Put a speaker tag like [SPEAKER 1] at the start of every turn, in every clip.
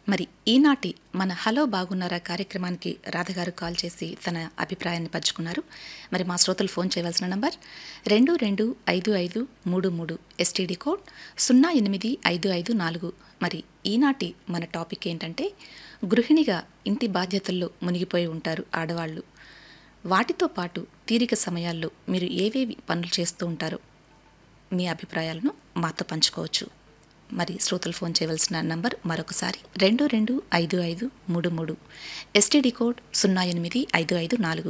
[SPEAKER 1] మరి ఈనాటి మన హలో బాగున్నారా కార్యక్రమానికి రాధగారు కాల్ చేసి తన అభిప్రాయాన్ని పంచుకున్నారు మరి మా శ్రోతలు ఫోన్ చేయవలసిన నంబర్ రెండు రెండు ఐదు ఐదు మూడు మూడు ఎస్టీడీ కోడ్ సున్నా ఎనిమిది ఐదు ఐదు నాలుగు మరి ఈనాటి మన టాపిక్ ఏంటంటే గృహిణిగా ఇంటి బాధ్యతల్లో మునిగిపోయి ఉంటారు ఆడవాళ్ళు వాటితో పాటు తీరిక సమయాల్లో మీరు ఏవేవి పనులు చేస్తూ ఉంటారో మీ అభిప్రాయాలను మాతో పంచుకోవచ్చు మరి శ్రోతలు ఫోన్ చేయవలసిన నంబర్ మరొకసారి రెండు రెండు ఐదు ఐదు మూడు మూడు ఎస్టీడీ కోడ్ సున్నా ఎనిమిది ఐదు ఐదు నాలుగు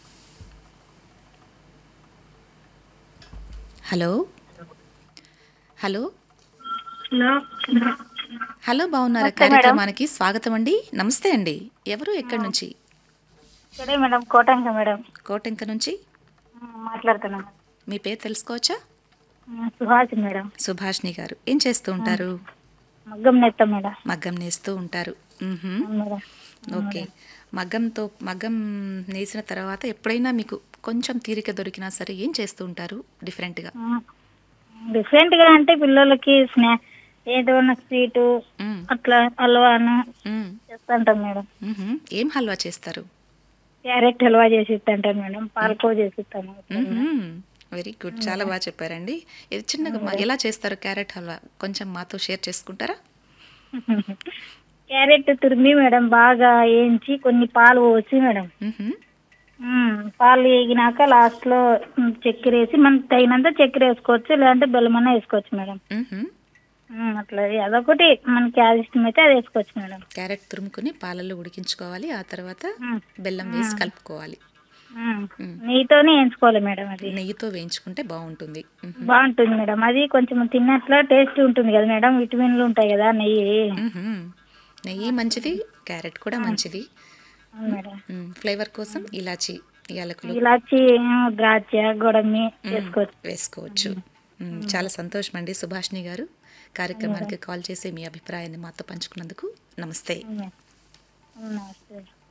[SPEAKER 1] హలో హలో
[SPEAKER 2] హలో
[SPEAKER 1] హలో బాగున్నారా
[SPEAKER 2] నమస్తే మేడం.
[SPEAKER 1] కార్యక్రమానికి స్వాగతం అండి నమస్తే అండి ఎవరు ఎక్కడి నుంచి
[SPEAKER 2] ఇక్కడే మేడం కోటంక మేడం
[SPEAKER 1] కోటెంక నుంచి
[SPEAKER 2] మాట్లాడుతున్నాం
[SPEAKER 1] మీ పేరు తెలుసుకోవచ్చా
[SPEAKER 2] సుహాస్ మేడం
[SPEAKER 1] సుభాష్ని గారు ఏం చేస్తూ ఉంటారు
[SPEAKER 2] మగ్గం నెత్త మేడం
[SPEAKER 1] మగ్గం నేస్తూ ఉంటారు మ్మ్హ్మ్.
[SPEAKER 2] అవును మేడం
[SPEAKER 1] ఓకే మగ్గంతో మగ్గం నేసిన తర్వాత ఎప్పుడైనా మీకు కొంచెం తీరిక దొరికినా సరే ఏం చేస్తూ ఉంటారు డిఫరెంట్గా
[SPEAKER 2] డిఫరెంట్ గా అంటే పిల్లలకి స్నా ఏదైనా స్వీటు
[SPEAKER 1] మ్మ్.
[SPEAKER 2] అట్లా హల్వాను
[SPEAKER 1] మ్మ్.
[SPEAKER 2] చేస్తుంటాం మేడం
[SPEAKER 1] మ్మ్హ్మ్. ఏం హల్వా చేస్తారు
[SPEAKER 2] క్యారెట్ హల్వా చేసి ఇస్తుంటాం మేడం పాలకో చేసి ఇస్తాను
[SPEAKER 1] వెరీ గుడ్ చాలా బాగా చెప్పారండి ఇది చిన్నగా మా- ఎలా చేస్తారు క్యారెట్ హల్వా కొంచెం మాతో షేర్ చేసుకుంటారా
[SPEAKER 2] క్యారెట్ తురిమి మేడం బాగా వేయించి కొన్ని పాలు పోసి మేడం
[SPEAKER 1] మ్మ్హ్మ్.
[SPEAKER 2] మ్మ్. పాలు వేగినాక లాస్ట్ లో మ్, చక్కెర వేసి మనకు తగినంత చక్కెర వేసుకోవచ్చు లేదంటే బెల్లం అన్నా వేసుకోవచ్చు మేడం
[SPEAKER 1] మ్మ్హ్మ్.
[SPEAKER 2] మ్మ్. అట్లా అదొకటి మనకి అది ఇష్టం అయితే అది వేసుకోవచ్చు మేడం
[SPEAKER 1] క్యారెట్ తురుముకొని పాలల్లో ఉడికించుకోవాలి ఆ తర్వాత
[SPEAKER 2] మ్మ్.
[SPEAKER 1] బెల్లం వేసి కలుపుకోవాలి
[SPEAKER 2] మ్మ్.
[SPEAKER 1] మ్మ్.
[SPEAKER 2] నెయ్యితోనే వేయించుకోవాలి మేడం అది
[SPEAKER 1] నెయ్యితో వేయించుకుంటే బాగుంటుంది మ్మ్హ్మ్.
[SPEAKER 2] బాగుంటుంది మేడం అది కొంచెం తిన్నట్ల టేస్ట్ ఉంటుంది కదా మేడం విటమిన్లు ఉంటాయి కదా నెయ్యి
[SPEAKER 1] మ్మ్హ్మ్. నెయ్యి మంచిది క్యారెట్ కూడా మంచిది
[SPEAKER 2] అవును మేడం
[SPEAKER 1] మ్మ్. ఫ్లేవర్ కోసం ఇలాచి యాలకులు
[SPEAKER 2] ఇలాచి మ్, ద్రాక్ష గోడమి వేసుకోవచ్చు
[SPEAKER 1] వేసుకోవచ్చు మ్మ్. చాలా సంతోషం అండి సుభాష్ని గారు కార్యక్రమానికి కాల్ చేసి మీ అభిప్రాయాన్ని మాతో పంచుకున్నందుకు నమస్తే
[SPEAKER 2] అవును మేడం. అవును, నమస్తే